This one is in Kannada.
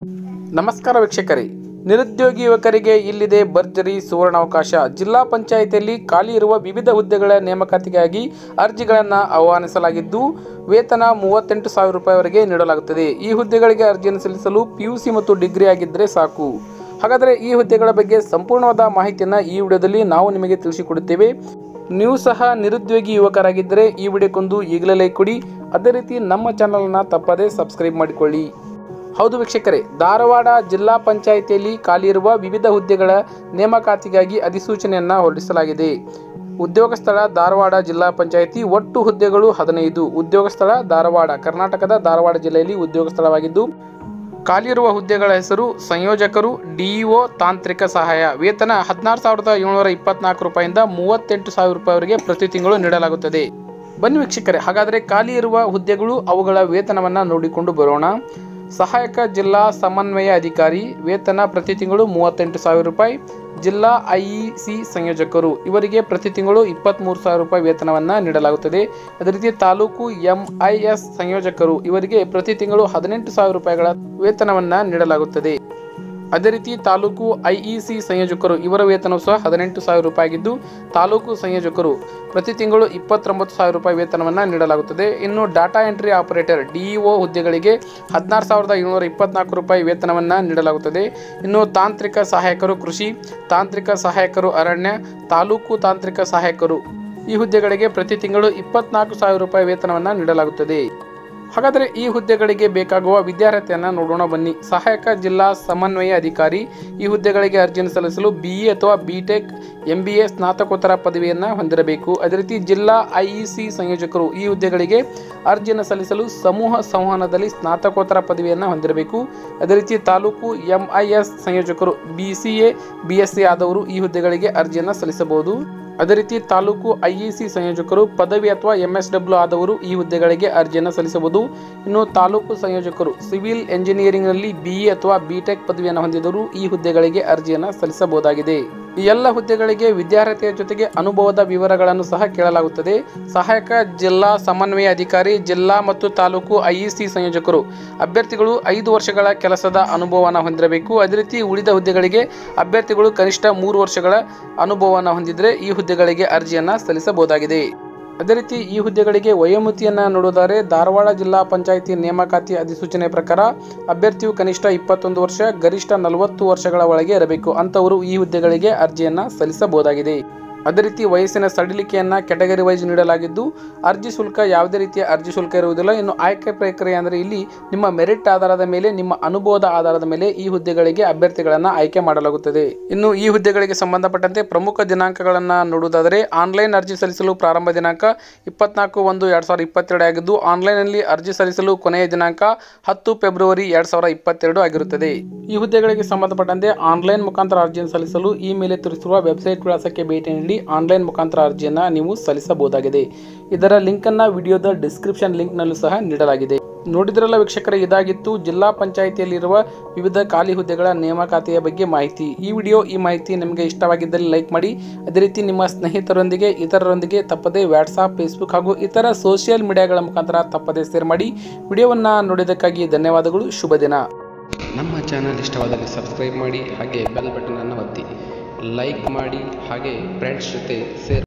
ನಮಸ್ಕಾರ ವೀಕ್ಷಕರೇ ನಿರುದ್ಯೋಗಿ ಯುವಕರಿಗೆ ಇಲ್ಲಿದೆ ಭರ್ಜರಿ ಸುವರ್ಣಾವಕಾಶ ಜಿಲ್ಲಾ ಪಂಚಾಯಿತಿಯಲ್ಲಿ ಖಾಲಿ ಇರುವ ವಿವಿಧ ಹುದ್ದೆಗಳ ನೇಮಕಾತಿಗಾಗಿ ಅರ್ಜಿಗಳನ್ನು ಆಹ್ವಾನಿಸಲಾಗಿದ್ದು ವೇತನ ಮೂವತ್ತೆಂಟು ಸಾವಿರ ರೂಪಾಯಿವರೆಗೆ ನೀಡಲಾಗುತ್ತದೆ ಈ ಹುದ್ದೆಗಳಿಗೆ ಅರ್ಜಿಯನ್ನು ಸಲ್ಲಿಸಲು ಪಿಯುಸಿ ಮತ್ತು ಡಿಗ್ರಿ ಆಗಿದ್ದರೆ ಸಾಕು ಹಾಗಾದರೆ ಈ ಹುದ್ದೆಗಳ ಬಗ್ಗೆ ಸಂಪೂರ್ಣವಾದ ಮಾಹಿತಿಯನ್ನು ಈ ವಿಡಿಯೋದಲ್ಲಿ ನಾವು ನಿಮಗೆ ತಿಳಿಸಿಕೊಡುತ್ತೇವೆ ನೀವು ಸಹ ನಿರುದ್ಯೋಗಿ ಯುವಕರಾಗಿದ್ದರೆ ಈ ವಿಡಿಯೋಕ್ಕೊಂದು ಈಗಲೇ ಲೈಕ್ ಕೊಡಿ ಅದೇ ರೀತಿ ನಮ್ಮ ಚಾನಲನ್ನು ತಪ್ಪದೇ ಸಬ್ಸ್ಕ್ರೈಬ್ ಮಾಡಿಕೊಳ್ಳಿ ಹೌದು ವೀಕ್ಷಕರೇ ಧಾರವಾಡ ಜಿಲ್ಲಾ ಪಂಚಾಯಿತಿಯಲ್ಲಿ ಖಾಲಿ ಇರುವ ವಿವಿಧ ಹುದ್ದೆಗಳ ನೇಮಕಾತಿಗಾಗಿ ಅಧಿಸೂಚನೆಯನ್ನು ಹೊರಡಿಸಲಾಗಿದೆ ಉದ್ಯೋಗ ಸ್ಥಳ ಧಾರವಾಡ ಜಿಲ್ಲಾ ಪಂಚಾಯಿತಿ ಒಟ್ಟು ಹುದ್ದೆಗಳು ಹದಿನೈದು ಉದ್ಯೋಗ ಸ್ಥಳ ಧಾರವಾಡ ಕರ್ನಾಟಕದ ಧಾರವಾಡ ಜಿಲ್ಲೆಯಲ್ಲಿ ಉದ್ಯೋಗ ಸ್ಥಳವಾಗಿದ್ದು ಖಾಲಿ ಇರುವ ಹುದ್ದೆಗಳ ಹೆಸರು ಸಂಯೋಜಕರು ಡಿಇಒ ತಾಂತ್ರಿಕ ಸಹಾಯ ವೇತನ ಹದಿನಾರು ಸಾವಿರದ ಏಳ್ನೂರ ಇಪ್ಪತ್ನಾಲ್ಕು ರೂಪಾಯಿಂದ ಮೂವತ್ತೆಂಟು ಸಾವಿರ ರೂಪಾಯಿವರೆಗೆ ಪ್ರತಿ ತಿಂಗಳು ನೀಡಲಾಗುತ್ತದೆ ಬನ್ನಿ ವೀಕ್ಷಕರೇ ಹಾಗಾದರೆ ಖಾಲಿ ಇರುವ ಹುದ್ದೆಗಳು ಅವುಗಳ ವೇತನವನ್ನು ನೋಡಿಕೊಂಡು ಬರೋಣ ಸಹಾಯಕ ಜಿಲ್ಲಾ ಸಮನ್ವಯ ಅಧಿಕಾರಿ ವೇತನ ಪ್ರತಿ ತಿಂಗಳು ಮೂವತ್ತೆಂಟು ಸಾವಿರ ರೂಪಾಯಿ ಜಿಲ್ಲಾ ಐಇಸಿ ಸಂಯೋಜಕರು ಇವರಿಗೆ ಪ್ರತಿ ತಿಂಗಳು ಇಪ್ಪತ್ತ್ಮೂರು ಸಾವಿರ ರೂಪಾಯಿ ವೇತನವನ್ನು ನೀಡಲಾಗುತ್ತದೆ ಅದೇ ರೀತಿ ತಾಲೂಕು ಎಂಐಎಸ್ ಸಂಯೋಜಕರು ಇವರಿಗೆ ಪ್ರತಿ ತಿಂಗಳು ಹದಿನೆಂಟು ಸಾವಿರ ರೂಪಾಯಿಗಳ ವೇತನವನ್ನು ನೀಡಲಾಗುತ್ತದೆ ಅದೇ ರೀತಿ ತಾಲೂಕು ಐಇಸಿ ಸಂಯೋಜಕರು ಇವರ ವೇತನವು ಸಹ ಹದಿನೆಂಟು ಸಾವಿರ ರೂಪಾಯಿ ಆಗಿದ್ದು ತಾಲೂಕು ಸಂಯೋಜಕರು ಪ್ರತಿ ತಿಂಗಳು ಇಪ್ಪತ್ತೊಂಬತ್ತು ಸಾವಿರ ರೂಪಾಯಿ ವೇತನವನ್ನು ನೀಡಲಾಗುತ್ತದೆ ಇನ್ನು ಡಾಟಾ ಎಂಟ್ರಿ ಆಪರೇಟರ್ ಡಿಇಒ ಹುದ್ದೆಗಳಿಗೆ ಹದಿನಾರು ಸಾವಿರದ ಏಳ್ನೂರ ಇಪ್ಪತ್ನಾಲ್ಕು ರೂಪಾಯಿ ವೇತನವನ್ನು ನೀಡಲಾಗುತ್ತದೆ ಇನ್ನು ತಾಂತ್ರಿಕ ಸಹಾಯಕರು ಕೃಷಿ ತಾಂತ್ರಿಕ ಸಹಾಯಕರು ಅರಣ್ಯ ತಾಲೂಕು ತಾಂತ್ರಿಕ ಸಹಾಯಕರು ಈ ಹುದ್ದೆಗಳಿಗೆ ಪ್ರತಿ ತಿಂಗಳು ಇಪ್ಪತ್ನಾಲ್ಕು ಸಾವಿರ ರೂಪಾಯಿ ವೇತನವನ್ನು ನೀಡಲಾಗುತ್ತದೆ ಹಾಗಾದರೆ ಈ ಹುದ್ದೆಗಳಿಗೆ ಬೇಕಾಗುವ ವಿದ್ಯಾರ್ಹತೆಯನ್ನು ನೋಡೋಣ ಬನ್ನಿ ಸಹಾಯಕ ಜಿಲ್ಲಾ ಸಮನ್ವಯ ಅಧಿಕಾರಿ ಈ ಹುದ್ದೆಗಳಿಗೆ ಅರ್ಜಿಯನ್ನು ಸಲ್ಲಿಸಲು ಬಿ ಇ ಅಥವಾ B tech M B A ಸ್ನಾತಕೋತ್ತರ ಪದವಿಯನ್ನು ಹೊಂದಿರಬೇಕು ಅದೇ ರೀತಿ ಜಿಲ್ಲಾ ಐಇಸಿ ಸಂಯೋಜಕರು ಈ ಹುದ್ದೆಗಳಿಗೆ ಅರ್ಜಿಯನ್ನು ಸಲ್ಲಿಸಲು ಸಮೂಹ ಸಂವಹನದಲ್ಲಿ ಸ್ನಾತಕೋತ್ತರ ಪದವಿಯನ್ನು ಹೊಂದಿರಬೇಕು ಅದೇ ರೀತಿ ತಾಲೂಕು ಎಂಐಎಸ್ ಸಂಯೋಜಕರು B C A B S C ಆದವರು ಈ ಹುದ್ದೆಗಳಿಗೆ ಅರ್ಜಿಯನ್ನು ಸಲ್ಲಿಸಬಹುದು ಅದೇ ರೀತಿ ತಾಲೂಕು ಐಇಸಿ ಸಂಯೋಜಕರು ಪದವಿ ಅಥವಾ ಎಂಎಸ್ ಡಬ್ಲ್ಯೂ ಆದವರು ಈ ಹುದ್ದೆಗಳಿಗೆ ಅರ್ಜಿಯನ್ನು ಸಲ್ಲಿಸಬಹುದು ಇನ್ನು ತಾಲೂಕು ಸಂಯೋಜಕರು ಸಿವಿಲ್ ಎಂಜಿನಿಯರಿಂಗ್ನಲ್ಲಿ ಬಿಇ ಅಥವಾ ಬಿಟೆಕ್ ಪದವಿಯನ್ನು ಹೊಂದಿದವರು ಈ ಹುದ್ದೆಗಳಿಗೆ ಅರ್ಜಿಯನ್ನು ಸಲ್ಲಿಸಬಹುದಾಗಿದೆ ಈ ಎಲ್ಲ ಹುದ್ದೆಗಳಿಗೆ ವಿದ್ಯಾರ್ಹತೆಯ ಜೊತೆಗೆ ಅನುಭವದ ವಿವರಗಳನ್ನು ಸಹ ಕೇಳಲಾಗುತ್ತದೆ ಸಹಾಯಕ ಜಿಲ್ಲಾ ಸಮನ್ವಯ ಅಧಿಕಾರಿ ಜಿಲ್ಲಾ ಮತ್ತು ತಾಲೂಕು ಐಇಸಿ ಸಂಯೋಜಕರು ಅಭ್ಯರ್ಥಿಗಳು ಐದು ವರ್ಷಗಳ ಕೆಲಸದ ಅನುಭವವನ್ನು ಹೊಂದಿರಬೇಕು ಅದೇ ರೀತಿ ಉಳಿದ ಹುದ್ದೆಗಳಿಗೆ ಅಭ್ಯರ್ಥಿಗಳು ಕನಿಷ್ಠ ಮೂರು ವರ್ಷಗಳ ಅನುಭವವನ್ನು ಹೊಂದಿದ್ರೆ ಈ ಹುದ್ದೆಗಳಿಗೆ ಅರ್ಜಿಯನ್ನು ಸಲ್ಲಿಸಬಹುದಾಗಿದೆ ಅದೇ ರೀತಿ ಈ ಹುದ್ದೆಗಳಿಗೆ ವಯೋಮಿತಿಯನ್ನು ನೋಡೋದಾದರೆ ಧಾರವಾಡ ಜಿಲ್ಲಾ ಪಂಚಾಯಿತಿ ನೇಮಕಾತಿ ಅಧಿಸೂಚನೆ ಪ್ರಕಾರ ಅಭ್ಯರ್ಥಿಯು ಕನಿಷ್ಠ ಇಪ್ಪತ್ತೊಂದು ವರ್ಷ ಗರಿಷ್ಠ ನಲವತ್ತು ವರ್ಷಗಳ ಒಳಗೆ ಇರಬೇಕು ಅಂಥವರು ಈ ಹುದ್ದೆಗಳಿಗೆ ಅರ್ಜಿಯನ್ನು ಸಲ್ಲಿಸಬಹುದಾಗಿದೆ ಅದೇ ರೀತಿ ವಯಸ್ಸಿನ ಸಡಿಲಿಕೆಯನ್ನು ಕೆಟಗರಿ ವೈಸ್ ನೀಡಲಾಗಿದ್ದು ಅರ್ಜಿ ಶುಲ್ಕ ಯಾವುದೇ ರೀತಿಯ ಅರ್ಜಿ ಶುಲ್ಕ ಇರುವುದಿಲ್ಲ ಇನ್ನು ಆಯ್ಕೆ ಪ್ರಕ್ರಿಯೆ ಅಂದರೆ ಇಲ್ಲಿ ನಿಮ್ಮ ಮೆರಿಟ್ ಆಧಾರದ ಮೇಲೆ ನಿಮ್ಮ ಅನುಭವದ ಆಧಾರದ ಮೇಲೆ ಈ ಹುದ್ದೆಗಳಿಗೆ ಅಭ್ಯರ್ಥಿಗಳನ್ನು ಆಯ್ಕೆ ಮಾಡಲಾಗುತ್ತದೆ ಇನ್ನು ಈ ಹುದ್ದೆಗಳಿಗೆ ಸಂಬಂಧಪಟ್ಟಂತೆ ಪ್ರಮುಖ ದಿನಾಂಕಗಳನ್ನು ನೋಡುವುದಾದರೆ ಆನ್ಲೈನ್ ಅರ್ಜಿ ಸಲ್ಲಿಸಲು ಪ್ರಾರಂಭ ದಿನಾಂಕ ಇಪ್ಪತ್ನಾಲ್ಕು ಒಂದು ಎರಡು ಸಾವಿರದ ಇಪ್ಪತ್ತೆರಡು ಆಗಿದ್ದು ಆನ್ಲೈನ್ನಲ್ಲಿ ಅರ್ಜಿ ಸಲ್ಲಿಸಲು ಕೊನೆಯ ದಿನಾಂಕ ಹತ್ತು ಫೆಬ್ರವರಿ ಎರಡು ಸಾವಿರದ ಇಪ್ಪತ್ತೆರಡು ಆಗಿರುತ್ತದೆ ಈ ಹುದ್ದೆಗಳಿಗೆ ಸಂಬಂಧಪಟ್ಟಂತೆ ಆನ್ಲೈನ್ ಮುಖಾಂತರ ಅರ್ಜಿಯನ್ನು ಸಲ್ಲಿಸಲು ಈ ಮೇಲೆ ತೋರಿಸಿರುವ ವೆಬ್ಸೈಟ್ ವಿಳಾಸಕ್ಕೆ ಭೇಟಿ ನೀಡಿ ಆನ್ಲೈನ್ ಮುಖಾಂತರ ಅರ್ಜಿಯನ್ನು ನೀವು ಸಲ್ಲಿಸಬಹುದಾಗಿದೆ ಇದರ ಲಿಂಕನ್ನು ವಿಡಿಯೋದ ಡಿಸ್ಕ್ರಿಪ್ಷನ್ ಲಿಂಕ್ನಲ್ಲೂ ಸಹ ನೀಡಲಾಗಿದೆ ನೋಡಿದ್ರಲ್ಲ ವೀಕ್ಷಕರೇ ಇದಾಗಿತ್ತು ಜಿಲ್ಲಾ ಪಂಚಾಯಿತಿಯಲ್ಲಿರುವ ವಿವಿಧ ಖಾಲಿ ಹುದ್ದೆಗಳ ನೇಮಕಾತಿಯ ಬಗ್ಗೆ ಮಾಹಿತಿ ಈ ವಿಡಿಯೋ ಈ ಮಾಹಿತಿ ನಿಮಗೆ ಇಷ್ಟವಾಗಿದ್ದಲ್ಲಿ ಲೈಕ್ ಮಾಡಿ ಅದೇ ರೀತಿ ನಿಮ್ಮ ಸ್ನೇಹಿತರೊಂದಿಗೆ ಇತರರೊಂದಿಗೆ ತಪ್ಪದೇ ವಾಟ್ಸಾಪ್ ಫೇಸ್ಬುಕ್ ಹಾಗೂ ಇತರ ಸೋಷಿಯಲ್ ಮೀಡಿಯಾಗಳ ಮುಖಾಂತರ ತಪ್ಪದೇ ಶೇರ್ ಮಾಡಿ ವಿಡಿಯೋವನ್ನು ನೋಡಿದ್ದಕ್ಕಾಗಿ ಧನ್ಯವಾದಗಳು ಶುಭ ದಿನ ನಮ್ಮ ಚಾನಲ್ ಇಷ್ಟವಾದಲ್ಲಿ ಸಬ್ಸ್ಕ್ರೈಬ್ ಮಾಡಿ ಹಾಗೆ ಬೆಲ್ ಬಟನನ್ನು ಒತ್ತಿ ಲೈಕ್ ಮಾಡಿ ಹಾಗೆ ಫ್ರೆಂಡ್ಸ್ ಜೊತೆ ಶೇರ್